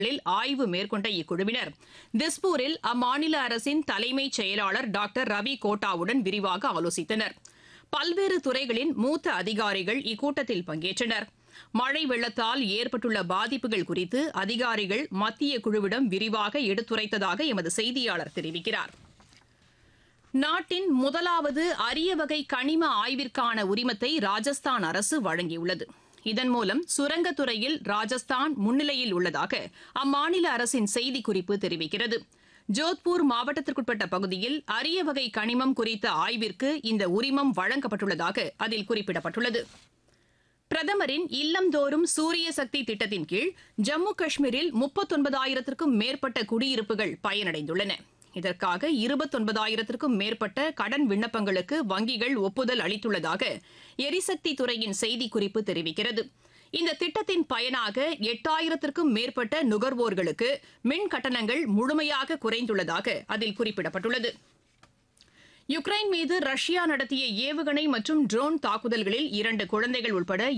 ில் ஆய்வு மேற்கொண்ட இக்குழுவினர் திஸ்பூரில் அம்மாநில அரசின் தலைமைச் செயலாளர் டாக்டர் ரவி கோட்டாவுடன் விரிவாக ஆலோசித்தனர் பல்வேறு துறைகளின் மூத்த அதிகாரிகள் இக்கூட்டத்தில் பங்கேற்றனர் மழை வெள்ளத்தால் ஏற்பட்டுள்ள பாதிப்புகள் குறித்து அதிகாரிகள் மத்திய குழுவிடம் விரிவாக எடுத்துரைத்ததாக எமது செய்தியாளர் தெரிவிக்கிறார் நாட்டின் முதலாவது அரிய வகை கனிம ஆய்விற்கான உரிமத்தை ராஜஸ்தான் அரசு வழங்கியுள்ளது இதன் மூலம் சுரங்கத்துறையில் ராஜஸ்தான் முன்னிலையில் உள்ளதாக அம்மாநில அரசின் செய்திக்குறிப்பு தெரிவிக்கிறது ஜோத்பூர் மாவட்டத்திற்குட்பட்ட பகுதியில் அரிய வகை கனிமம் குறித்த ஆய்விற்கு இந்த உரிமம் வழங்கப்பட்டுள்ளதாக அதில் குறிப்பிடப்பட்டுள்ளது பிரதமரின் இல்லந்தோறும் சூரிய சக்தி திட்டத்தின் கீழ் ஜம்மு காஷ்மீரில் முப்பத்தொன்பதாயிரத்திற்கும் மேற்பட்ட குடியிருப்புகள் பயனடைந்துள்ளன இதற்காக இருபத்தொன்பதாயிரத்திற்கும் மேற்பட்ட கடன் விண்ணப்பங்களுக்கு வங்கிகள் ஒப்புதல் அளித்துள்ளதாக எரிசக்தி துறையின் செய்திக்குறிப்பு தெரிவிக்கிறது இந்த திட்டத்தின் பயனாக எட்டாயிரத்திற்கும் மேற்பட்ட நுகர்வோர்களுக்கு மின் கட்டணங்கள் முழுமையாக குறைந்துள்ளதாக அதில் குறிப்பிடப்பட்டுள்ளது யுக்ரைன் மீது ரஷ்யா நடத்திய ஏவுகணை மற்றும் ட்ரோன் தாக்குதல்களில் இரண்டு குழந்தைகள் உட்பட